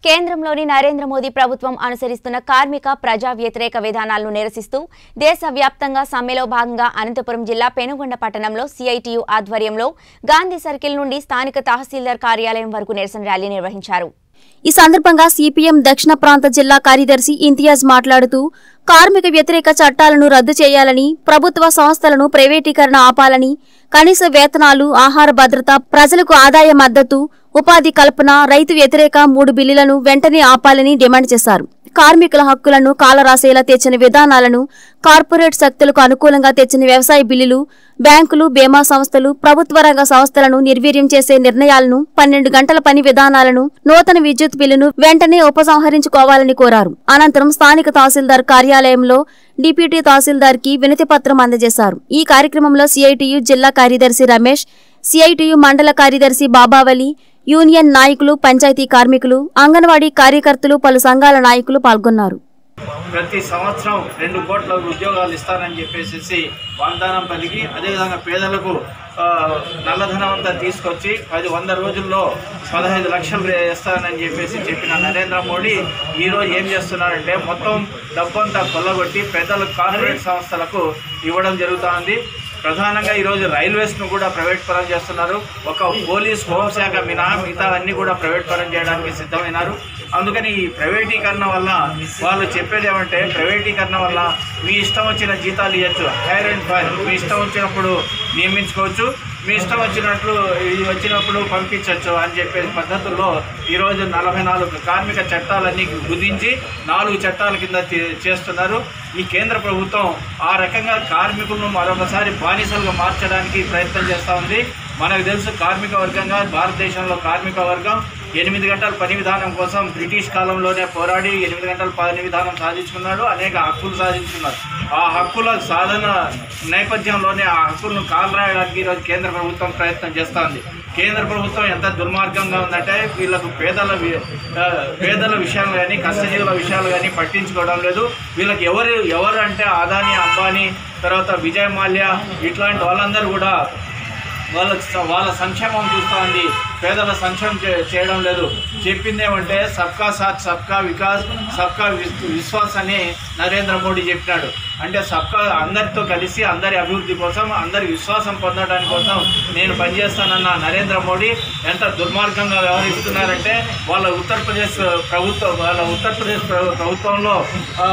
కేంద్రంలోని నరేంద్ర మోదీ ప్రభుత్వం అనుసరిస్తున్న కార్మిక ప్రజా వ్యతిరేక విధానాలను నిరసిస్తూ దేశవ్యాప్తంగా సమ్మెలో భాగంగా అనంతపురం జిల్లా పెనుగొండ పట్టణంలో సిఐటియు ఆధ్వర్యంలో గాంధీ సర్కిల్ నుండి స్థానిక తహసీల్దార్ కార్యాలయం వరకు నిరసన ర్యాలీ నిర్వహించారు ఈ సందర్భంగా సిపిఎం దక్షిణ ప్రాంత జిల్లా కార్యదర్శి ఇంతియాజ్ మాట్లాడుతూ కార్మిక వ్యతిరేక చట్టాలను రద్దు చేయాలని ప్రభుత్వ సంస్థలను ప్రైవేటీకరణ ఆపాలని కనీస వేతనాలు ఆహార భద్రత ప్రజలకు ఆదాయ మద్దతు ఉపాధి కల్పన రైతు వ్యతిరేక మూడు బిల్లులను వెంటనే ఆపాలని డిమాండ్ చేశారు కార్మికుల హక్కులను కాలరాసేలా తెచ్చిన విధానాలను కార్పొరేట్ శక్తులకు అనుకూలంగా తెచ్చిన వ్యవసాయ బిల్లులు బ్యాంకులు బీమా సంస్థలు ప్రభుత్వ రంగ సంస్థలను నిర్వీర్యం చేసే నిర్ణయాలను పన్నెండు గంటల పని విధానాలను నూతన విద్యుత్ బిల్లును వెంటనే ఉపసంహరించుకోవాలని కోరారు అనంతరం స్థానిక తహసీల్దార్ కార్యాలయంలో డిప్యూటీ తహసీల్దార్ కి వినతి పత్రం అందజేశారు ఈ కార్యక్రమంలో సిఐటియు జిల్లా కార్యదర్శి రమేష్ సిఐటియు మండల కార్యదర్శి బాబావలి యూనియన్ నాయకులు పంచాయతీ కార్మికులు అంగన్వాడీ కార్యకర్తలు పలు సంఘాల నాయకులు పాల్గొన్నారు ప్రతి సంవత్సరం రెండు కోట్ల ఉద్యోగాలు ఇస్తానని చెప్పేసి వాగ్దానం పలికి అదేవిధంగా పేదలకు ఆ, నల్లధనం అంతా తీసుకొచ్చి పది వంద రోజుల్లో పదహైదు లక్షలు రే- ఇస్తానని చెప్పేసి చెప్పిన నరేంద్ర మోడీ ఈరోజు ఏం చేస్తున్నారంటే మొత్తం డబ్బంతా కొల్లగొట్టి పెద్దల కార్పొరేట్ సంస్థలకు ఇవ్వడం జరుగుతోంది ప్రధానంగా ఈరోజు రైల్వేస్ను కూడా ప్రైవేట్ పరం చేస్తున్నారు ఒక పోలీస్ హోంశాఖ మినహా మిగతా అన్ని కూడా ప్రైవేట్ పరం చేయడానికి సిద్ధమైనారు అందుకని ఈ ప్రైవేటీకరణ వల్ల వాళ్ళు చెప్పేది ఏమంటే ప్రైవేటీకరణ వల్ల మీ ఇష్టం వచ్చిన జీతాలు ఇవ్వచ్చు హైర్ అండ్ ఫైర్ మీ ఇష్టం వచ్చినప్పుడు నియమించుకోవచ్చు మీ ఇష్టం వచ్చినట్లు ఇది వచ్చినప్పుడు పంపించవచ్చు అని చెప్పే పద్ధతుల్లో ఈరోజు నలభై నాలుగు కార్మిక చట్టాలన్నీ గుదించి నాలుగు చట్టాల కింద చే- చేస్తున్నారు ఈ కేంద్ర ప్రభుత్వం ఆ రకంగా కార్మికులను మరొకసారి బానిసలుగా మార్చడానికి ప్రయత్నం చేస్తూ ఉంది మనకు తెలుసు కార్మిక వర్గంగా భారతదేశంలో కార్మిక వర్గం ఎనిమిది గంటల పని విధానం కోసం బ్రిటిష్ కాలంలోనే పోరాడి ఎనిమిది గంటల పని విధానం సాధించుకున్నాడు అనేక హక్కులు సాధించుకున్నాడు ఆ హక్కుల సాధన నేపథ్యంలోనే ఆ హక్కులను కాలరాయడానికి ఈరోజు కేంద్ర ప్రభుత్వం ప్రయత్నం చేస్తోంది కేంద్ర ప్రభుత్వం ఎంత దుర్మార్గంగా ఉందంటే వీళ్ళకు పేదల వి- ఆ, పేదల విషయాలు కానీ కష్టజీవుల విషయాలు కానీ పట్టించుకోవడం లేదు వీళ్ళకి ఎవరు ఎవరు అంటే అదాని అంబానీ తర్వాత విజయ్ మాల్యా ఇట్లాంటి వాళ్ళందరూ కూడా వాళ్ళ వాళ్ళ సంక్షేమం చూస్తూ ఉంది పేదల సంక్షేమం చే- చేయడం లేదు చెప్పింది ఏమంటే సబ్కా సాత్ సబ్కా వికాస్ సబ్కా విస్- విశ్వాస్ అని నరేంద్ర మోడీ చెప్పినాడు అంటే సబ్కా అందరితో కలిసి అందరి అభివృద్ధి కోసం అందరి విశ్వాసం పొందడానికి కోసం నేను పనిచేస్తానన్న నరేంద్ర మోడీ ఎంత దుర్మార్గంగా వ్యవహరిస్తున్నారంటే వాళ్ళ ఉత్తరప్రదేశ్ ప్రభుత్వం వాళ్ళ ఉత్తరప్రదేశ్ ప్ర- ప్రభుత్వంలో ఆ,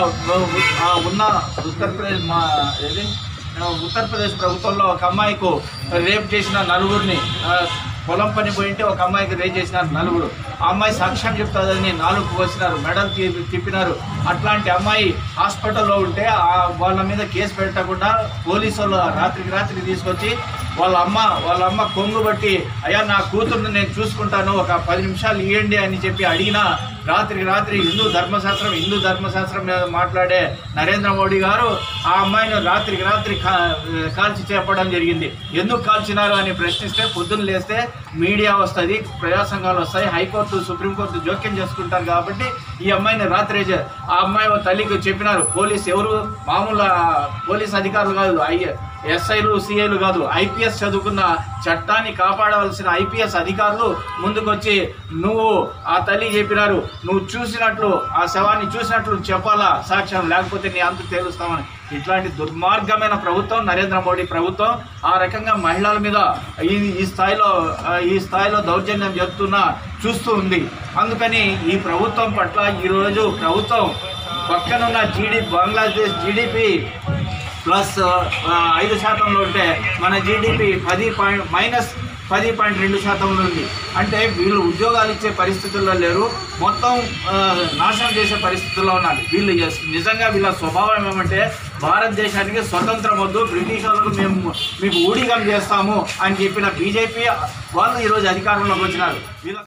ఆ, ఉన్న ఉత్తరప్రదేశ్ మా ఏది ఉత్తరప్రదేశ్ ప్రభుత్వంలో ఒక అమ్మాయికు రేప్ చేసిన నలుగురిని ఆ, పొలం పని పోయింటే ఒక అమ్మాయికి రేప్ చేసినారు నలుగురు ఆ అమ్మాయి సాక్ష్యం చెప్తుందని నాలుగు పోసినారు మెడల్ తీ- తిప్పినారు అట్లాంటి అమ్మాయి హాస్పిటల్లో ఉంటే ఆ వాళ్ళ మీద కేసు పెట్టకుండా పోలీసు వాళ్ళు రాత్రికి రాత్రి తీసుకొచ్చి వాళ్ళ అమ్మ వాళ్ళ అమ్మ కొంగు బట్టి అయ్యా నా కూతుర్ని నేను చూసుకుంటాను ఒక పది నిమిషాలు ఇవ్వండి అని చెప్పి అడిగినా రాత్రికి రాత్రి హిందూ ధర్మశాస్త్రం హిందూ ధర్మశాస్త్రం మీద మాట్లాడే నరేంద్ర మోడీ గారు ఆ అమ్మాయిని రాత్రికి రాత్రి కా- కాల్చి చెప్పడం జరిగింది ఎందుకు కాల్చినారు అని ప్రశ్నిస్తే పొద్దున్న లేస్తే మీడియా వస్తుంది ప్రజా సంఘాలు వస్తాయి హైకోర్టు సుప్రీంకోర్టు జోక్యం చేసుకుంటారు కాబట్టి ఈ అమ్మాయిని రాత్రి చే- ఆ అమ్మాయి వాళ్ళ తల్లికి చెప్పినారు పోలీస్ ఎవరు మామూలు ఆ, పోలీస్ అధికారులు కాదు ఐ ఎస్ఐలు సిఐలు కాదు ఐపీఎస్ చదువుకున్న చట్టాన్ని కాపాడవలసిన ఐపీఎస్ అధికారులు ముందుకొచ్చి నువ్వు ఆ తల్లి చెప్పినారు నువ్వు చూసినట్లు ఆ శవాన్ని చూసినట్లు చెప్పాలా సాక్ష్యం లేకపోతే నీ అంతు తేలుస్తామని ఇట్లాంటి దుర్మార్గమైన ప్రభుత్వం నరేంద్ర మోడీ ప్రభుత్వం ఆ రకంగా మహిళల మీద ఈ ఈ స్థాయిలో ఆ, ఈ స్థాయిలో దౌర్జన్యం జరుగుతున్నా చూస్తూ ఉంది అందుకని ఈ ప్రభుత్వం పట్ల ఈరోజు ప్రభుత్వం పక్కనున్న జీడి బంగ్లాదేశ్ జీడిపి ప్లస్ ఆ, ఐదు శాతంలో ఉంటే మన జీడిపి పది పాయింట్ మైనస్ పది పాయింట్ రెండు శాతంలో ఉంది అంటే వీళ్ళు ఉద్యోగాలు ఇచ్చే పరిస్థితుల్లో లేరు మొత్తం ఆ, నాశనం చేసే పరిస్థితుల్లో ఉన్నారు వీళ్ళు ఎస్- నిజంగా వీళ్ళ స్వభావం ఏమంటే భారతదేశానికి స్వతంత్రం వద్దు బ్రిటిష్ వాళ్ళకు మేము మీకు ఊడిగం చేస్తాము అని చెప్పిన బీజేపీ వాళ్ళు ఈరోజు అధికారంలోకి వచ్చినారు వీళ్ళ